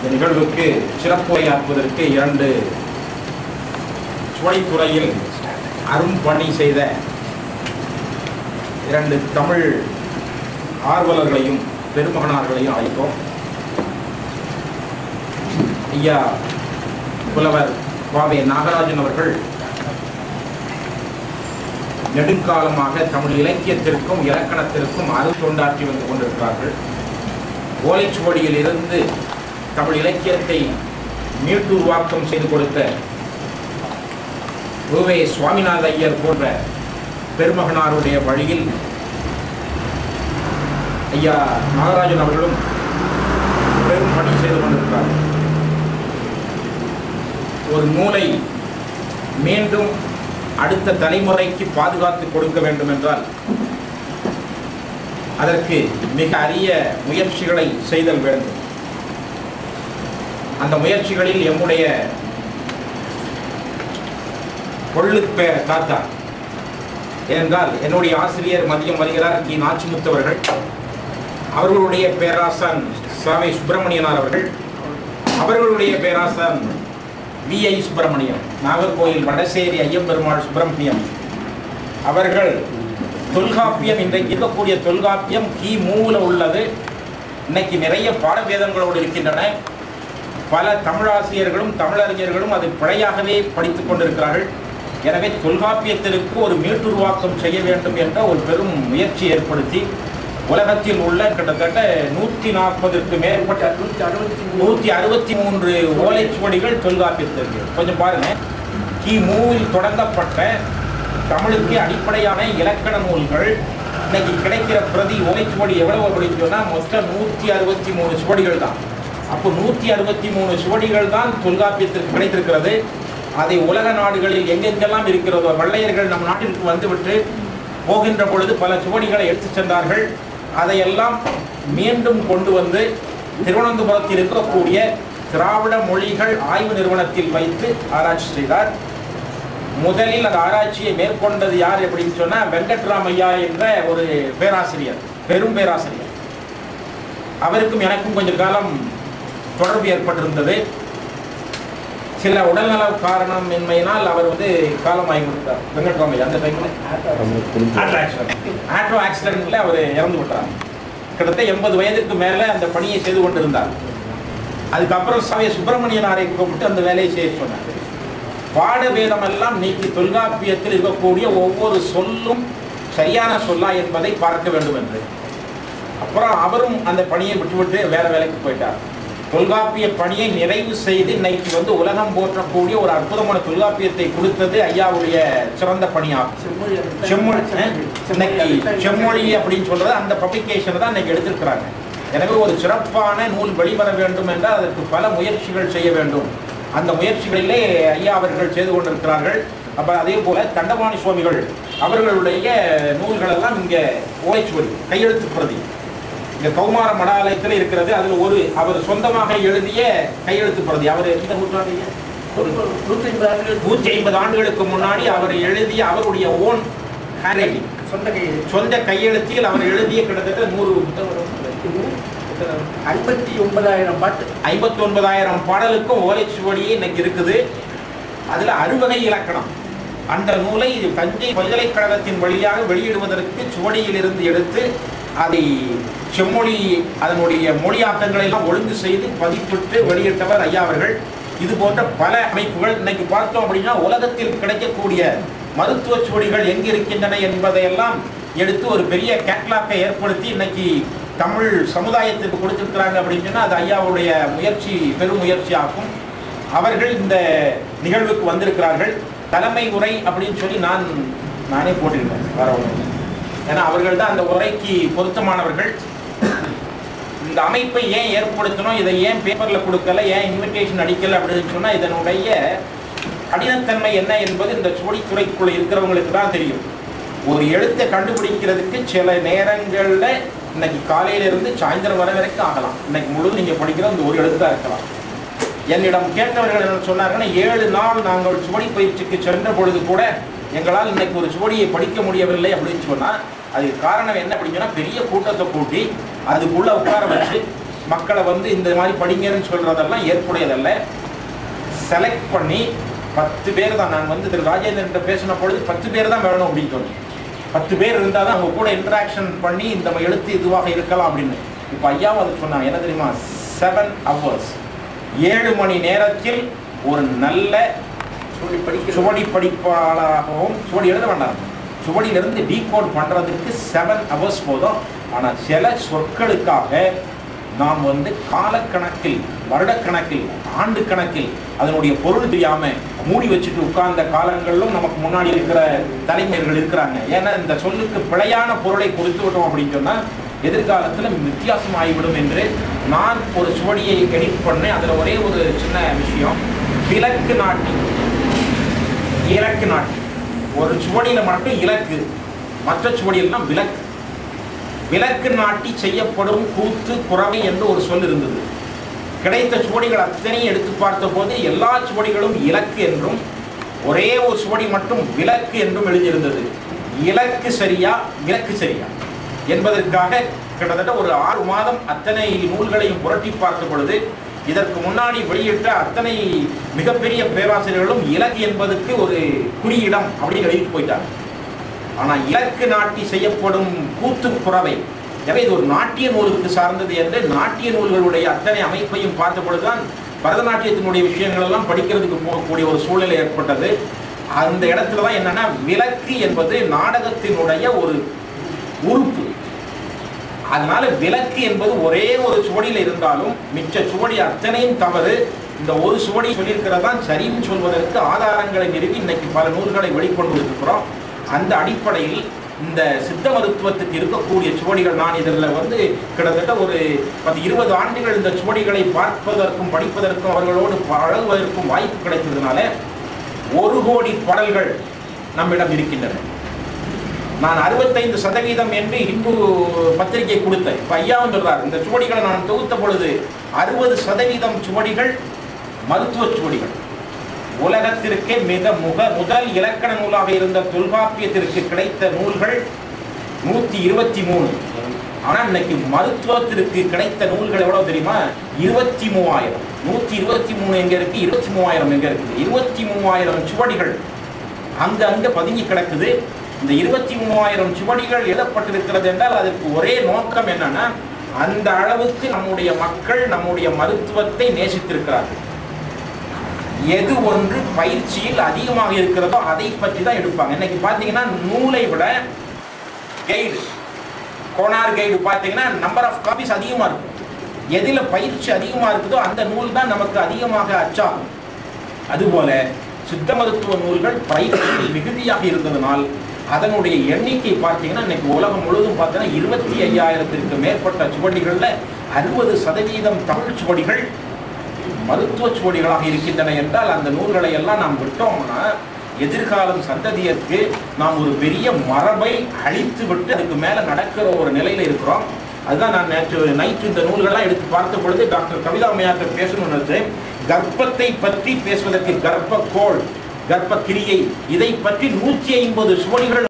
நிகழ்வுக்கு சிறப்புரையாற்றுவதற்கு இரண்டு சுவைத்துறையில் அரும்பணி செய்த இரண்டு தமிழ் ஆர்வலர்களையும் பெருமகனார்களையும் அழைத்தோம் ஐயா புலவர் பாவே நாகராஜன் அவர்கள் நெடுங்காலமாக தமிழ் இலக்கியத்திற்கும் இலக்கணத்திற்கும் அருந்தொண்டாற்றி வந்து கொண்டிருக்கிறார்கள் ஓலைச்சுவடியில் இருந்து தமிழ் இலக்கியத்தை மீட்டுருவாக்கம் செய்து கொடுத்த உவே சுவாமிநாத ஐயர் போன்ற பெருமகனாருடைய வழியில் ஐயா நாகராஜன் அவர்களும் பெரும் பணி செய்து கொண்டிருக்கிறார்கள் ஒரு நூலை மீண்டும் அடுத்த தலைமுறைக்கு பாதுகாத்து கொடுக்க வேண்டும் என்றால் அதற்கு மிக அரிய முயற்சிகளை செய்தல் வேண்டும் அந்த முயற்சிகளில் எம்முடைய கொள்ளுப்பேர் தாத்தா ஏனென்றால் என்னுடைய ஆசிரியர் மதியம் வருகிறார் கி நாச்சிமுத்தவர்கள் அவர்களுடைய பேராசான் சாமி சுப்பிரமணியனார் அவர்கள் அவர்களுடைய பேராசான் வி ஐ சுப்பிரமணியம் நாகர்கோயில் வடசேரி ஐயம்பெருமாள் சுப்பிரமணியம் அவர்கள் தொல்காப்பியம் இன்றைக்கு இருக்கக்கூடிய தொல்காப்பியம் கி மூல உள்ளது இன்னைக்கு நிறைய பாடவேதங்களோடு இருக்கின்றன பல தமிழாசிரியர்களும் தமிழறிஞர்களும் அதை பிழையாகவே படித்துக் கொண்டிருக்கிறார்கள் எனவே தொல்காப்பியத்திற்கு ஒரு மீட்டுருவாக்கம் செய்ய வேண்டும் என்ற ஒரு பெரும் முயற்சி ஏற்படுத்தி உலகத்தில் உள்ள கிட்டத்தட்ட நூற்றி நாற்பதுக்கு மேற்பட்ட நூற்றி அறுபத்தி மூணு நூற்றி அறுபத்தி மூன்று ஓலைச்சுவடிகள் தொல்காப்பியத்திற்கு கொஞ்சம் பாருங்க கி மூவில் தொடங்கப்பட்ட தமிழுக்கு அடிப்படையான இலக்கண நூல்கள் இன்னைக்கு கிடைக்கிற பிரதி ஓலைச்சுவடி எவ்வளவு அப்படின்னு சொன்னா மொத்தம் நூற்றி அறுபத்தி மூணு சுவடிகள் தான் அப்போ நூற்றி அறுபத்தி மூணு சுவடிகள் தான் தொல்காப்பியத்திற்கு கிடைத்திருக்கிறது அதை உலக நாடுகளில் எங்கெங்கெல்லாம் இருக்கிறதோ வெள்ளையர்கள் நம் நாட்டிற்கு வந்துவிட்டு போகின்ற பொழுது பல சுவடிகளை எடுத்துச் சென்றார்கள் அதையெல்லாம் மீண்டும் கொண்டு வந்து திருவனந்தபுரத்தில் இருக்கக்கூடிய திராவிட மொழிகள் ஆய்வு நிறுவனத்தில் வைத்து ஆராய்ச்சி செய்தார் முதலில் அந்த ஆராய்ச்சியை மேற்கொண்டது யார் அப்படின்னு சொன்னா வெங்கட்ராமையா என்ற ஒரு பேராசிரியர் பெரும் பேராசிரியர் அவருக்கும் எனக்கும் கொஞ்சம் காலம் தொடர்பு ஏற்பட்டிருந்தது சில உடல்நல காரணம் இன்மையினால் அவர் வந்து காலமாகி கொடுத்தார் வெங்கட்ராமையா அந்த டைம்ல ஆட்டோ ஆக்சிடென்ட் ஆட்டோ ஆக்சிடென்ட்ல அவர் இறந்து விட்டார் கிட்டத்தட்ட எண்பது வயதுக்கு மேலே அந்த பணியை செய்து கொண்டிருந்தார் அதுக்கப்புறம் சமய சுப்பிரமணியனாரை கூப்பிட்டு அந்த வேலையை செய்ய சொன்னார் பாட வேதமெல்லாம் நீக்கி தொல்காப்பியத்தில் இருக்கக்கூடிய ஒவ்வொரு சொல்லும் சரியான சொல்லா என்பதை பார்க்க வேண்டும் என்று அப்புறம் அவரும் அந்த பணியை விட்டுவிட்டு வேற வேலைக்கு போயிட்டார் தொல்காப்பிய பணியை நிறைவு செய்து இன்னைக்கு வந்து உலகம் போற்றக்கூடிய ஒரு அற்புதமான தொல்காப்பியத்தை கொடுத்தது ஐயாவுடைய சிறந்த பணியாகும் செம்மொழி செம்மொழி அஹ், இன்னைக்கு செம்மொழி அப்படின்னு சொல்றது அந்த பப்ளிகேஷனை தான் இன்னைக்கு எடுத்திருக்கிறாங்க எனவே ஒரு சிறப்பான நூல் வெளிவர வேண்டும் என்றால் அதற்கு பல முயற்சிகள் செய்ய வேண்டும் அந்த முயற்சிகளிலே ஐயா அவர்கள் செய்து கொண்டிருக்கிறார்கள் அப்ப அதே போல தண்டபாணி சுவாமிகள் அவர்களுடைய நூல்கள் எல்லாம் இங்க ஓலைச்சுவடி கையெழுத்து பிரதி இங்க கௌமார மடாலயத்தில் இருக்கிறது அதில் ஒரு அவர் சொந்தமாக எழுதிய கையெழுத்து பிரதி அவர் எந்த நூற்றாண்டு ஐயா? ஒரு நூற்றி ஐம்பது ஆண்டுகள் நூற்றி ஐம்பது ஆண்டுகளுக்கு முன்னாடி அவர் எழுதிய அவருடைய ஓன் ஹேண்ட் ரைட்டிங் சொந்த கையில் சொந்த கையெழுத்தில் அவர் எழுதிய கிட்டத்தட்ட நூறு ஐம்பத்தி ஒன்பதாயிரம் பாட்டு ஐம்பத்தி ஒன்பதாயிரம் பாடலுக்கும் ஓலைச்சுவடியே இன்னைக்கு இருக்குது அதுல அறுவகை இலக்கணம் அந்த நூலை தஞ்சை பல்கலைக்கழகத்தின் வழியாக வெளியிடுவதற்கு சுவடியில் இருந்து எடுத்து அதை செம்மொழி அதனுடைய மொழியாக்கங்களை எல்லாம் ஒழுங்கு செய்து பதிப்பிட்டு வெளியிட்டவர் ஐயா அவர்கள் இது போன்ற பல அமைப்புகள் இன்னைக்கு பார்த்தோம் அப்படின்னா உலகத்தில் கிடைக்கக்கூடிய மருத்துவ சுவடிகள் எங்கு இருக்கின்றன என்பதையெல்லாம் எடுத்து ஒரு பெரிய கேட்லாக்கை ஏற்படுத்தி இன்னைக்கு தமிழ் சமுதாயத்திற்கு கொடுத்திருக்கிறாங்க அப்படின்னு சொன்னா அது ஐயாவுடைய முயற்சி பெரும் முயற்சி ஆகும் அவர்கள் இந்த நிகழ்வுக்கு வந்திருக்கிறார்கள் தலைமை உரை அப்படின்னு சொல்லி நான் நானே போட்டிருக்கேன் வேற ஒண்ணும் இல்லை. ஏன்னா அவர்கள் தான் அந்த உரைக்கு பொருத்தமானவர்கள் இந்த அமைப்பை ஏன் ஏற்படுத்தணும் இதை ஏன் பேப்பர்ல கொடுக்கல ஏன் இன்விடேஷன் அடிக்கல அப்படின்னு சொன்னா இதனுடைய கடினத்தன்மை என்ன என்பது இந்த சுவடித்துறைக்குள்ள இருக்கிறவங்களுக்கு தான் தெரியும் ஒரு எழுத்தை கண்டுபிடிக்கிறதுக்கு சில நேரங்கள்ல இன்னைக்கு காலையில இருந்து சாயந்தரம் வர வரைக்கும் ஆகலாம் இன்னைக்கு முழுவதும் நீங்க படிக்கிற அந்த ஒரு எழுத்து தான் இருக்கலாம் என்னிடம் கேட்டவர்கள் என்ன சொன்னாங்கன்னா ஏழு நாள் நாங்கள் சுவடி பயிற்சிக்கு சென்ற பொழுது கூட எங்களால் இன்னைக்கு ஒரு சுவடியை படிக்க முடியவில்லை அப்படின்னு சொன்னா அதுக்கு காரணம் என்ன அப்படின்னு சொன்னா பெரிய கூட்டத்தை கூட்டி அதுக்குள்ள உட்கார வச்சு மக்களை வந்து இந்த மாதிரி படிங்கன்னு சொல்றதெல்லாம் ஏற்புடையதல்ல செலக்ட் பண்ணி பத்து பேர் தான் நான் வந்து திரு ராஜேந்திரன் பேசின பொழுது பத்து பேர் தான் வேணும் அப்படின்னு சொன்னேன் பத்து பேர் இருந்தால் தான் அவங்க கூட இன்டராக்ஷன் பண்ணி இந்த எழுத்து இதுவாக இருக்கலாம் அப்படின்னு இப்போ ஐயாவும் அது சொன்னாங்க என்ன தெரியுமா செவன் ஹவர்ஸ் ஏழு மணி நேரத்தில் ஒரு நல்ல சொல்லி படிக்கிற சுவடி படிப்பாளராகவும் சுவடி எழுத வேண்டாம் சுவடியிலிருந்து டீகோட் பண்ணுறதுக்கு செவன் ஹவர்ஸ் போதும் ஆனால் சில சொற்களுக்காக நாம் வந்து காலக்கணக்கில் வருடக்கணக்கில் ஆண்டு கணக்கில் அதனுடைய பொருள் தெரியாம மூடி வச்சுட்டு உட்கார்ந்த காலங்களிலும் நமக்கு முன்னாடி இருக்கிற தலைமையர்கள் இருக்கிறாங்க ஏன்னா இந்த சொல்லுக்கு பிழையான பொருளை கொடுத்து விட்டோம் அப்படின்னு சொன்னா எதிர்காலத்தில் வித்தியாசம் ஆகிவிடும் என்று நான் ஒரு சுவடியை எடிட் பண்ணேன் அதில் ஒரே ஒரு சின்ன விஷயம் விலக்கு நாட்டி இலக்கு நாட்டி ஒரு சுவடியில மட்டும் இலக்கு மற்ற சுவடியெல்லாம் விலக்கு விலக்கு நாட்டி செய்யப்படும் கூத்து புறவை என்று ஒரு சொல் இருந்தது கிடைத்த சுவடிகள் அத்தனையும் எடுத்து பார்த்த போது எல்லா சுவடிகளும் இலக்கு என்றும் ஒரே ஒரு சுவடி மட்டும் விலக்கு என்றும் எழுதியிருந்தது இலக்கு சரியா விலக்கு சரியா என்பதற்காக கிட்டத்தட்ட ஒரு ஆறு மாதம் அத்தனை நூல்களையும் புரட்டி பார்த்த பொழுது இதற்கு முன்னாடி வெளியிட்ட அத்தனை மிகப்பெரிய பேராசிரியர்களும் இலக்கு என்பதற்கு ஒரு குறியிடம் அப்படின்னு எழுதிட்டு போயிட்டாங்க ஆனா இலக்கு நாட்டி செய்யப்படும் கூத்து புறவை எனவே இது ஒரு நாட்டிய நூலுக்கு சார்ந்தது என்று நாட்டிய நூல்களுடைய அத்தனை அமைப்பையும் பார்த்த பொழுதுதான் பரதநாட்டியத்தினுடைய விஷயங்கள் எல்லாம் படிக்கிறதுக்கு போகக்கூடிய ஒரு சூழ்நிலை ஏற்பட்டது அந்த இடத்துல தான் என்னன்னா விலக்கு என்பது நாடகத்தினுடைய ஒரு உறுப்பு அதனால விலக்கு என்பது ஒரே ஒரு சுவடியில் இருந்தாலும் மிச்ச சுவடி அத்தனையும் தவறு இந்த ஒரு சுவடி சொல்லியிருக்கிறதான் சரின்னு சொல்வதற்கு ஆதாரங்களை நிறுவி இன்னைக்கு பல நூல்களை வெளிக்கொண்டு இருக்கிறோம் அந்த அடிப்படையில் இந்த சித்த மருத்துவத்துக்கு இருக்கக்கூடிய சுவடிகள் நான் இதில் வந்து கிட்டத்தட்ட ஒரு பத்து இருபது ஆண்டுகள் இந்த சுவடிகளை பார்ப்பதற்கும் படிப்பதற்கும் அவர்களோடு பழகுவதற்கும் வாய்ப்பு கிடைத்ததுனால ஒரு கோடி பாடல்கள் நம்மிடம் இருக்கின்றன நான் அறுபத்தைந்து சதவீதம் என்று இந்து பத்திரிகை கொடுத்தேன் இப்ப ஐயாவும் சொல்றார் இந்த சுவடிகளை நான் தொகுத்த பொழுது அறுபது சதவீதம் சுவடிகள் மருத்துவ சுவடிகள் உலகத்திற்கே மிக முக முதல் இலக்கண நூலாக இருந்த தொல்காப்பியத்திற்கு கிடைத்த நூல்கள் நூத்தி இருபத்தி மூணு ஆனா இன்னைக்கு மருத்துவத்திற்கு கிடைத்த நூல்கள் எவ்வளவு தெரியுமா இருபத்தி மூவாயிரம் நூத்தி இருபத்தி மூணு எங்க இருக்கு இருபத்தி மூவாயிரம் எங்க இருக்குது இருபத்தி மூவாயிரம் சுவடிகள் அங்க அங்க பதுங்கி கிடக்குது இந்த இருபத்தி மூவாயிரம் சுவடிகள் எழுதப்பட்டிருக்கிறது என்றால் அதற்கு ஒரே நோக்கம் என்னன்னா அந்த அளவுக்கு நம்முடைய மக்கள் நம்முடைய மருத்துவத்தை நேசித்திருக்கிறார்கள் எது ஒன்று பயிற்சியில் அதிகமாக இருக்கிறதோ அதை பற்றி தான் எடுப்பாங்க இன்னைக்கு பார்த்தீங்கன்னா நூலை விட கைடு கோனார் கைடு பார்த்தீங்கன்னா நம்பர் ஆஃப் காப்பீஸ் அதிகமாக இருக்கும் எதில் பயிற்சி அதிகமாக இருக்குதோ அந்த நூல் தான் நமக்கு அதிகமாக அச்சாகும் அதுபோல சித்த மருத்துவ நூல்கள் பயிற்சியில் மிகுதியாக இருந்ததனால் அதனுடைய எண்ணிக்கை பார்த்தீங்கன்னா இன்னைக்கு உலகம் முழுவதும் பார்த்தீங்கன்னா இருபத்தி ஐயாயிரத்திற்கு மேற்பட்ட சுவடிகளில் அறுபது சதவீதம் தமிழ் சுவடிகள் மருத்துவ சுவடிகளாக இருக்கின்றன என்றால் அந்த நூல்களை எல்லாம் நாம் விட்டோம்னா எதிர்காலம் சந்ததியருக்கு நாம் ஒரு பெரிய மரபை அழித்து விட்டு அதுக்கு மேலே நடக்கிற ஒரு நிலையில இருக்கிறோம் அதுதான் நான் நேற்று நைட்டு இந்த நூல்கள்லாம் எடுத்து பார்த்த பொழுது டாக்டர் கவிதா அம்மையாக்க பேசணும்னு கர்ப்பத்தை பற்றி பேசுவதற்கு கர்ப்பக்கோள் கர்ப்பக்கிரியை இதை பற்றி நூற்றி ஐம்பது சுவடிகள்